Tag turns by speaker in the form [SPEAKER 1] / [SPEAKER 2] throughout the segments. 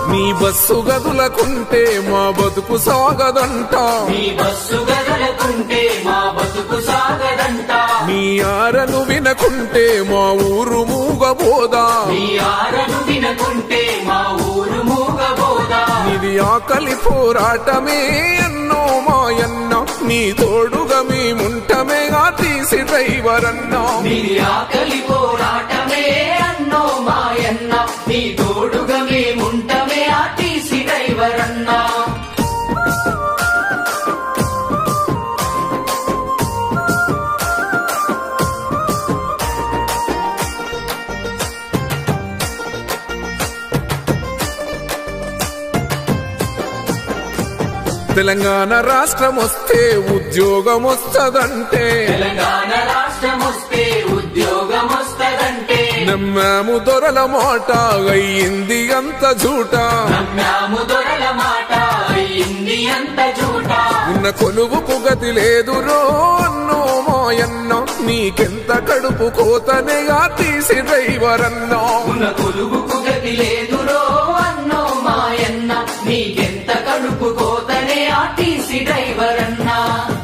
[SPEAKER 1] నీ బస్సు గదులకుంటే మా బతుకు సాగదంట
[SPEAKER 2] నీ బస్సు గదలకుంటే మా బతుకు సాగదంట
[SPEAKER 1] నీ ఆరను వినకుంటే మా ఊరు మూగబోదా
[SPEAKER 2] నీ ఆరను వినకుంటే మా ఊరు మూగబోదా
[SPEAKER 1] ఇది ఆకలి పోరాటమే ఎన్నో మాయన్న నీ తోడుగా మేముంటమేగా తీసి డ్రైవర్ అన్నా
[SPEAKER 2] నీది ఆకలి పోరాటమే అన్నో మాయన్న నీ తోడుగా మేముంటమే ఆర్టీసీ డ్రైవర్ అన్నా
[SPEAKER 1] తెలంగాణ రాష్ట్రం వస్తే ఉద్యోగం వస్తదంటే
[SPEAKER 2] తెలంగాణ రాష్ట్రం వస్తే ఉద్యోగం వస్తదంటే
[SPEAKER 1] నమ్మాము దొరల మాట అయ్యింది అంత జూట
[SPEAKER 2] నమ్మాము దొరల మాట అయింది అంత జూట
[SPEAKER 1] ఉన్న కొలువుకు గతి లేదురో అన్నో మాయన్న నీకెంత కడుపు కోతనేగా తీసి డ్రైవర్ అన్నా
[SPEAKER 2] ఉన్న కొలువుకు గతి లేదురో అన్నో మాయన్న నీకెంత కడుపు కోతనే ఆర్టీసీ డ్రైవర్ అన్నా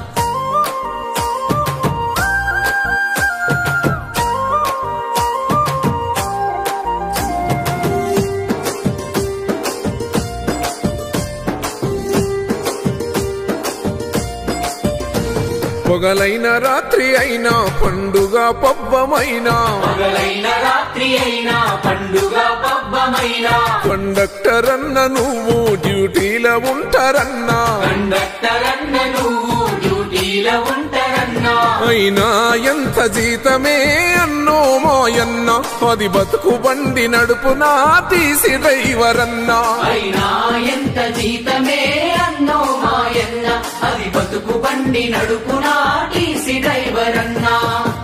[SPEAKER 1] పొగలైన రాత్రి అయినా పండుగ పబ్బమైనా
[SPEAKER 2] పగలైన రాత్రి అయినా పండుగ పబ్బమైనా
[SPEAKER 1] కండక్టర్ అన్న నువ్వు డ్యూటీలో ఉంటారన్నా
[SPEAKER 2] కండక్టర్ అన్న నువ్వు డ్యూటీలో ఉంటారన్నా
[SPEAKER 1] అయినా ఎంత జీతమే అన్నో మాయన్న అది బతుకు బండి నడుపునా తీసి డ్రైవర్ అన్నా
[SPEAKER 2] అయినా ఎంత జీతమే అన్నో మాయన్న అది బతుకు బండి నడుపునా టీసీ డ్రైవర్ అన్నా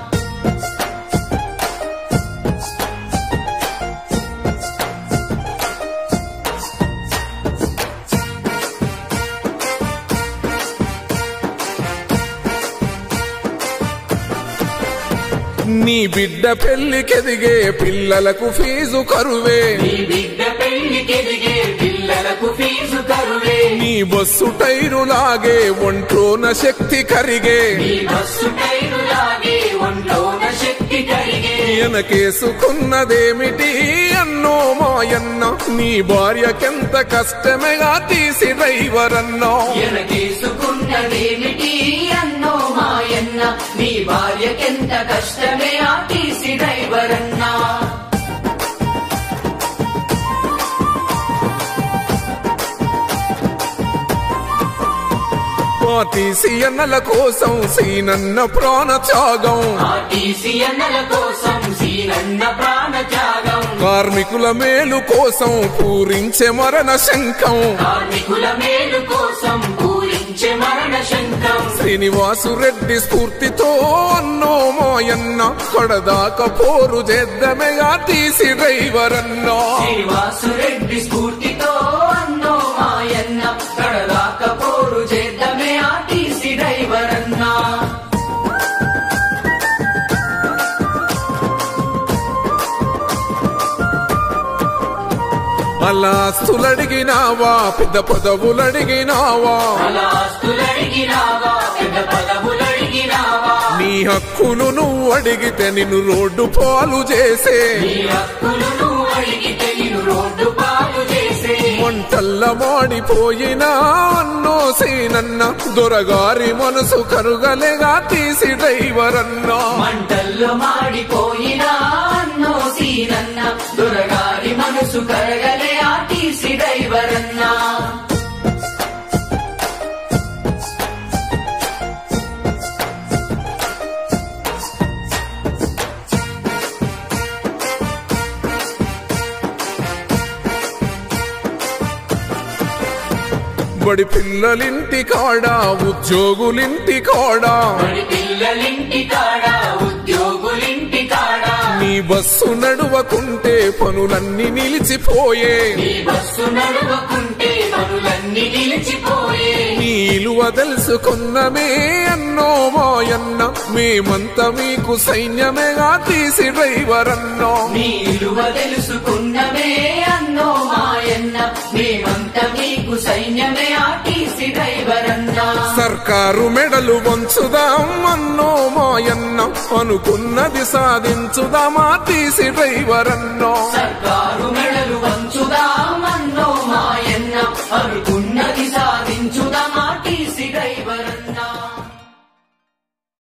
[SPEAKER 1] నీ బిడ్డ పెళ్లికెదిగే పిల్లలకు ఫీజు కరువే
[SPEAKER 2] నీ బిడ్డ పెళ్లికెదిగే పిల్లలకు ఫీజు కరువే
[SPEAKER 1] నీ బస్సు టైరు లాగే ఒంట్లోన శక్తి కరిగే
[SPEAKER 2] నీ బస్సు టైరు లాగే ఒంట్లోన శక్తి కరిగే
[SPEAKER 1] వెనకేసుకున్నదేమిటి అన్నో మాయన్న నీ భార్యకెంత కష్టమేగా తీసి డ్రైవర్ అన్నా
[SPEAKER 2] ఎనకేసుకున్నదేమిటి అన్నో మాయన్న నీ భార్యకెంత కష్టమే ఆర్టీసీ డ్రైవర్ అన్నా
[SPEAKER 1] పాతీసి అన్నల కోసం సీనన్న ప్రాణ త్యాగం
[SPEAKER 2] ఆర్టీసీ అన్నల కోసం సీనన్న ప్రాణ త్యాగం
[SPEAKER 1] కార్మికుల మేలు కోసం పూరించే మరణ శంఖం
[SPEAKER 2] కార్మికుల మేలు కోసం పూరించే మరణ శంఖం
[SPEAKER 1] శ్రీనివాసు రెడ్డి స్ఫూర్తితో అన్నో మాయన్న కడదాక పోరు చేద్దమెగా తీసి డ్రైవర్ అన్నా
[SPEAKER 2] శ్రీనివాసురెడ్డి స్ఫూర్తితో అన్నో మాయన్న కడదాక పోరు చేద్దామే ఆర్టీసీ డ్రైవర్ అన్నా
[SPEAKER 1] అలా ఆస్తులడిగినావా పెద్ద పదవులడిగినావా
[SPEAKER 2] అలా ఆస్తులడిగినావా పెద్ద పదవులడిగినావా
[SPEAKER 1] నీ హక్కులు నువ్వు అడిగితే నిన్ను రోడ్డు పాలు చేసే
[SPEAKER 2] నీ హక్కులు నువ్వు అడిగితే నిన్ను రోడ్డు పాలు చేసే
[SPEAKER 1] మంటల్ల మాడిపోయినా అన్నో సీనన్న దొరగారి మనసు కరుగలేగా తీసి డ్రైవర్ అన్నా
[SPEAKER 2] మంటల్లో మాడిపోయినా అన్నో సీనన్న దొరగారి మనసు కరగలే ఆర్టీసీ డ్రైవర్ అన్నా
[SPEAKER 1] బడి పిల్లలింటి కాడా ఉద్యోగులింటి కాడా
[SPEAKER 2] బడి పిల్లలింటి కాడా ఉద్యోగులింటి కాడా
[SPEAKER 1] నీ బస్సు నడువకుంటే పనులన్నీ నిలిచిపోయే
[SPEAKER 2] నీ బస్సు నడువకుంటే పనులన్నీ నిలిచిపోయే
[SPEAKER 1] నీ ఇలువ విలువ తెలుసుకున్నమే అన్నో మాయన్న మేమంతా మీకు సైన్యమేగా తీసి డ్రైవర్ అన్నో
[SPEAKER 2] మీ విలువ తెలుసుకున్నమే అన్నో మాయన్న మేమంతా మీకు సైన్యమే ఆర్టీసీ డ్రైవర్ అన్నా
[SPEAKER 1] సర్కారు మెడలు వంచుదాం అన్నో మాయన్న అనుకున్నది సాధించుదామా తీసి డ్రైవర్ అన్నో